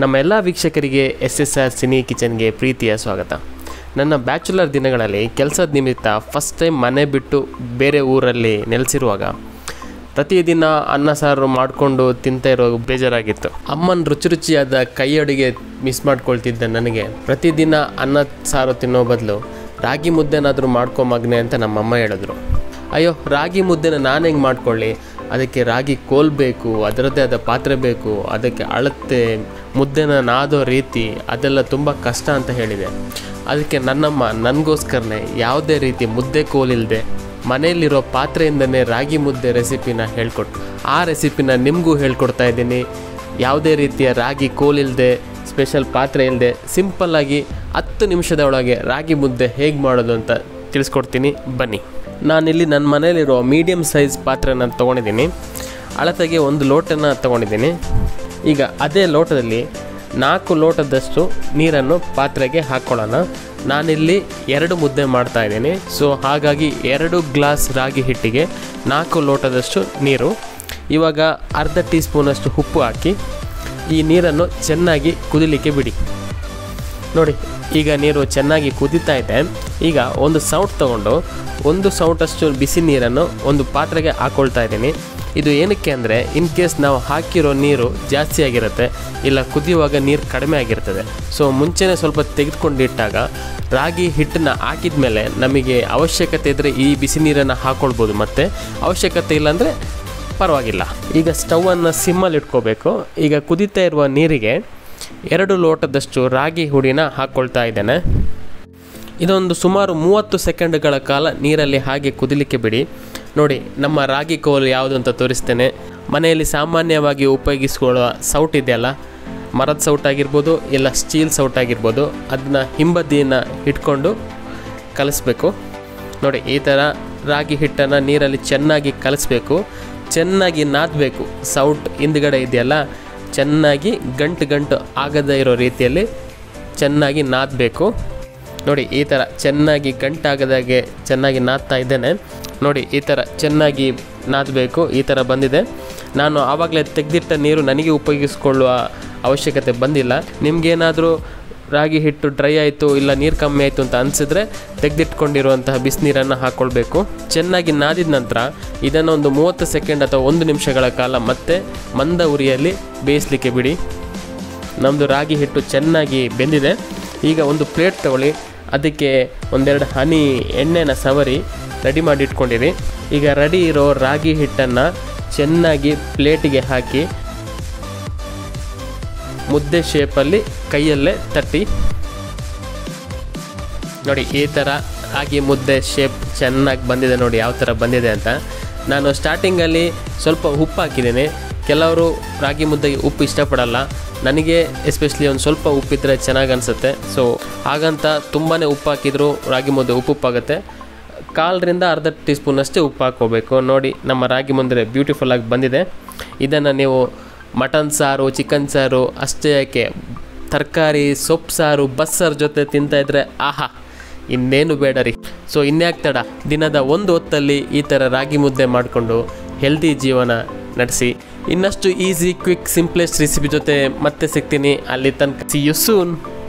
ನಮ್ಮ ಎಲ್ಲ ವೀಕ್ಷಕರಿಗೆ ಎಸ್ ಎಸ್ ಆರ್ ಸಿನಿ ಕಿಚನ್ಗೆ ಪ್ರೀತಿಯ ಸ್ವಾಗತ ನನ್ನ ಬ್ಯಾಚುಲರ್ ದಿನಗಳಲ್ಲಿ ಕೆಲಸದ ನಿಮಿತ್ತ ಫಸ್ಟ್ ಟೈಮ್ ಮನೆ ಬಿಟ್ಟು ಬೇರೆ ಊರಲ್ಲಿ ನೆಲೆಸಿರುವಾಗ ಪ್ರತಿದಿನ ಅನ್ನ ಸಾರು ಮಾಡಿಕೊಂಡು ತಿಂತಾ ಇರೋ ಬೇಜಾರಾಗಿತ್ತು ಅಮ್ಮನ ರುಚಿ ರುಚಿಯಾದ ಕೈ ಅಡುಗೆ ಮಿಸ್ ಮಾಡ್ಕೊಳ್ತಿದ್ದ ನನಗೆ ಪ್ರತಿದಿನ ಅನ್ನ ಸಾರು ತಿನ್ನೋ ಬದಲು ರಾಗಿ ಮುದ್ದೆನಾದರೂ ಮಾಡ್ಕೊ ಮಗನೆ ಅಂತ ನಮ್ಮಮ್ಮ ಹೇಳಿದ್ರು ಅಯ್ಯೋ ರಾಗಿ ಮುದ್ದೆನ ನಾನು ಹೆಂಗೆ ಮಾಡ್ಕೊಳ್ಳಿ ಅದಕ್ಕೆ ರಾಗಿ ಕೋಲ್ ಬೇಕು ಅದರದ್ದೇ ಆದ ಪಾತ್ರೆ ಬೇಕು ಅದಕ್ಕೆ ಅಳತೆ ಮುದ್ದೆನ ನಾದೋ ರೀತಿ ಅದೆಲ್ಲ ತುಂಬ ಕಷ್ಟ ಅಂತ ಹೇಳಿದೆ ಅದಕ್ಕೆ ನನ್ನಮ್ಮ ನನಗೋಸ್ಕರನೇ ಯಾವುದೇ ರೀತಿ ಮುದ್ದೆ ಕೋಲಿಲ್ಲದೆ ಮನೆಯಲ್ಲಿರೋ ಪಾತ್ರೆಯಿಂದನೇ ರಾಗಿ ಮುದ್ದೆ ರೆಸಿಪಿನ ಹೇಳ್ಕೊಟ್ಟು ಆ ರೆಸಿಪಿನ ನಿಮಗೂ ಹೇಳ್ಕೊಡ್ತಾ ಇದ್ದೀನಿ ಯಾವುದೇ ರೀತಿಯ ರಾಗಿ ಕೋಲಿಲ್ಲದೆ ಸ್ಪೆಷಲ್ ಪಾತ್ರೆ ಇಲ್ಲದೆ ಸಿಂಪಲ್ಲಾಗಿ ಹತ್ತು ನಿಮಿಷದ ಒಳಗೆ ರಾಗಿ ಮುದ್ದೆ ಹೇಗೆ ಮಾಡೋದು ಅಂತ ತಿಳಿಸ್ಕೊಡ್ತೀನಿ ಬನ್ನಿ ನಾನಿಲ್ಲಿ ನನ್ನ ಮನೇಲಿರೋ ಮೀಡಿಯಮ್ ಸೈಜ್ ಪಾತ್ರೆನ ತೊಗೊಂಡಿದ್ದೀನಿ ಅಳತೆಗೆ ಒಂದು ಲೋಟನ ತೊಗೊಂಡಿದ್ದೀನಿ ಈಗ ಅದೇ ಲೋಟದಲ್ಲಿ ನಾಲ್ಕು ಲೋಟದಷ್ಟು ನೀರನ್ನು ಪಾತ್ರೆಗೆ ಹಾಕ್ಕೊಳ್ಳೋಣ ನಾನಿಲ್ಲಿ ಎರಡು ಮುದ್ದೆ ಮಾಡ್ತಾ ಇದ್ದೀನಿ ಸೊ ಹಾಗಾಗಿ ಎರಡು ಗ್ಲಾಸ್ ರಾಗಿ ಹಿಟ್ಟಿಗೆ ನಾಲ್ಕು ಲೋಟದಷ್ಟು ನೀರು ಇವಾಗ ಅರ್ಧ ಟೀ ಸ್ಪೂನಷ್ಟು ಉಪ್ಪು ಹಾಕಿ ಈ ನೀರನ್ನು ಚೆನ್ನಾಗಿ ಕುದಿಲಿಕ್ಕೆ ಬಿಡಿ ನೋಡಿ ಈಗ ನೀರು ಚೆನ್ನಾಗಿ ಕುದೀತಾ ಇದೆ ಈಗ ಒಂದು ಸೌಟ್ ತಗೊಂಡು ಒಂದು ಸೌಟಷ್ಟು ಬಿಸಿ ನೀರನ್ನು ಒಂದು ಪಾತ್ರೆಗೆ ಹಾಕ್ಕೊಳ್ತಾ ಇದ್ದೀನಿ ಇದು ಏನಕ್ಕೆ ಅಂದರೆ ಇನ್ ಕೇಸ್ ನಾವು ಹಾಕಿರೋ ನೀರು ಜಾಸ್ತಿ ಆಗಿರುತ್ತೆ ಇಲ್ಲ ಕುದಿಯುವಾಗ ನೀರು ಕಡಿಮೆ ಆಗಿರ್ತದೆ ಸೊ ಮುಂಚೆನೇ ಸ್ವಲ್ಪ ತೆಗೆದುಕೊಂಡಿಟ್ಟಾಗ ರಾಗಿ ಹಿಟ್ಟನ್ನ ಹಾಕಿದ ಮೇಲೆ ನಮಗೆ ಅವಶ್ಯಕತೆ ಇದ್ದರೆ ಈ ಬಿಸಿ ನೀರನ್ನು ಹಾಕ್ಕೊಳ್ಬೋದು ಮತ್ತು ಅವಶ್ಯಕತೆ ಇಲ್ಲಾಂದರೆ ಪರವಾಗಿಲ್ಲ ಈಗ ಸ್ಟವನ್ನು ಸಿಮ್ಮಲ್ಲಿ ಇಟ್ಕೋಬೇಕು ಈಗ ಕುದೀತಾ ಇರುವ ನೀರಿಗೆ ಎರಡು ಲೋಟದಷ್ಟು ರಾಗಿ ಹುಡಿನ ಹಾಕ್ಕೊಳ್ತಾ ಇದ್ದೇನೆ ಇದೊಂದು ಸುಮಾರು ಮೂವತ್ತು ಸೆಕೆಂಡ್ಗಳ ಕಾಲ ನೀರಲ್ಲಿ ಹಾಗೆ ಕುದಿಲಿಕ್ಕೆ ಬಿಡಿ ನೋಡಿ ನಮ್ಮ ರಾಗಿ ಕೋಲು ಯಾವುದು ಅಂತ ತೋರಿಸ್ತೇನೆ ಮನೆಯಲ್ಲಿ ಸಾಮಾನ್ಯವಾಗಿ ಉಪಯೋಗಿಸ್ಕೊಳ್ಳುವ ಸೌಟ್ ಇದೆಯಲ್ಲ ಮರದ ಸೌಟ್ ಆಗಿರ್ಬೋದು ಇಲ್ಲ ಸ್ಟೀಲ್ ಸೌಟ್ ಆಗಿರ್ಬೋದು ಅದನ್ನ ಹಿಂಬದಿಯನ್ನು ಇಟ್ಕೊಂಡು ಕಲಿಸ್ಬೇಕು ನೋಡಿ ಈ ಥರ ರಾಗಿ ಹಿಟ್ಟನ್ನು ನೀರಲ್ಲಿ ಚೆನ್ನಾಗಿ ಕಲಿಸ್ಬೇಕು ಚೆನ್ನಾಗಿ ನಾದಬೇಕು ಸೌಟ್ ಹಿಂದ್ಗಡೆ ಇದೆಯಲ್ಲ ಚೆನ್ನಾಗಿ ಗಂಟು ಗಂಟು ಆಗದೇ ಇರೋ ರೀತಿಯಲ್ಲಿ ಚೆನ್ನಾಗಿ ನಾದಬೇಕು ನೋಡಿ ಈ ಥರ ಚೆನ್ನಾಗಿ ಗಂಟಾಗದಾಗೆ ಚೆನ್ನಾಗಿ ನಾದ್ತಾ ಇದ್ದೇನೆ ನೋಡಿ ಈ ಥರ ಚೆನ್ನಾಗಿ ನಾದಬೇಕು ಈ ಥರ ಬಂದಿದೆ ನಾನು ಆವಾಗಲೇ ತೆಗೆದಿಟ್ಟ ನೀರು ನನಗೆ ಉಪಯೋಗಿಸ್ಕೊಳ್ಳುವ ಅವಶ್ಯಕತೆ ಬಂದಿಲ್ಲ ನಿಮಗೇನಾದರೂ ರಾಗಿ ಹಿಟ್ಟು ಡ್ರೈ ಆಯಿತು ಇಲ್ಲ ನೀರು ಕಮ್ಮಿ ಆಯಿತು ಅಂತ ಅನಿಸಿದ್ರೆ ತೆಗೆದಿಟ್ಕೊಂಡಿರುವಂತಹ ಬಿಸಿನೀರನ್ನು ಹಾಕ್ಕೊಳ್ಬೇಕು ಚೆನ್ನಾಗಿ ನಾದಿದ ನಂತರ ಇದನ್ನು ಒಂದು ಮೂವತ್ತು ಸೆಕೆಂಡ್ ಅಥವಾ ಒಂದು ನಿಮಿಷಗಳ ಕಾಲ ಮತ್ತೆ ಮಂದ ಉರಿಯಲ್ಲಿ ಬೇಯಿಸಲಿಕ್ಕೆ ಬಿಡಿ ನಮ್ಮದು ರಾಗಿ ಹಿಟ್ಟು ಚೆನ್ನಾಗಿ ಬೆಂದಿದೆ ಈಗ ಒಂದು ಪ್ಲೇಟ್ ತಗೊಳ್ಳಿ ಅದಕ್ಕೆ ಒಂದೆರಡು ಹನಿ ಎಣ್ಣೆನ ಸವರಿ ರೆಡಿ ಮಾಡಿ ಇಟ್ಕೊಂಡಿರಿ ಈಗ ರೆಡಿ ಇರೋ ರಾಗಿ ಹಿಟ್ಟನ್ನು ಚೆನ್ನಾಗಿ ಪ್ಲೇಟಿಗೆ ಹಾಕಿ ಮುದ್ದೆ ಶೇಪಲ್ಲಿ ಕೈಯಲ್ಲೇ ತಟ್ಟಿ ನೋಡಿ ಈ ಥರ ರಾಗಿ ಮುದ್ದೆ ಶೇಪ್ ಚೆನ್ನಾಗಿ ಬಂದಿದೆ ನೋಡಿ ಯಾವ ಥರ ಬಂದಿದೆ ಅಂತ ನಾನು ಸ್ಟಾರ್ಟಿಂಗಲ್ಲಿ ಸ್ವಲ್ಪ ಉಪ್ಪು ಹಾಕಿದ್ದೀನಿ ಕೆಲವರು ರಾಗಿ ಮುದ್ದೆಗೆ ಉಪ್ಪು ಇಷ್ಟಪಡಲ್ಲ ನನಗೆ ಎಸ್ಪೆಷಲಿ ಒಂದು ಸ್ವಲ್ಪ ಉಪ್ಪಿದ್ರೆ ಚೆನ್ನಾಗಿ ಅನಿಸುತ್ತೆ ಸೊ ಹಾಗಂತ ತುಂಬಾ ಉಪ್ಪು ಹಾಕಿದರೂ ರಾಗಿ ಮುದ್ದೆ ಉಪ್ಪು ಉಪ್ಪಾಗುತ್ತೆ ಕಾಲರಿಂದ ಅರ್ಧ ಟೀ ಸ್ಪೂನಷ್ಟೇ ಉಪ್ಪು ಹಾಕ್ಕೋಬೇಕು ನೋಡಿ ನಮ್ಮ ರಾಗಿ ಮುದ್ದೆ ಬ್ಯೂಟಿಫುಲ್ಲಾಗಿ ಬಂದಿದೆ ಇದನ್ನು ನೀವು ಮಟನ್ ಸಾರು ಚಿಕನ್ ಸಾರು ಅಷ್ಟೇ ಯಾಕೆ ತರಕಾರಿ ಸೊಪ್ಪು ಸಾರು ಬಸ್ಸಾರು ಜೊತೆ ತಿಂತಾಯಿದ್ರೆ ಆಹಾ ಇನ್ನೇನು ಬೇಡ ರೀ ಸೊ ಇನ್ಯಾಕೆ ತಡ ದಿನದ ಒಂದು ಹೊತ್ತಲ್ಲಿ ಈ ಥರ ರಾಗಿ ಮುದ್ದೆ ಮಾಡಿಕೊಂಡು ಹೆಲ್ದಿ ಜೀವನ ನಡೆಸಿ ಇನ್ನಷ್ಟು ಈಸಿ ಕ್ವಿಕ್ ಸಿಂಪ್ಲೆಸ್ಟ್ ರೆಸಿಪಿ ಜೊತೆ ಮತ್ತೆ ಸಿಗ್ತೀನಿ ಅಲ್ಲಿ ತನಕ ಸಿ ಯು ಸೂನ್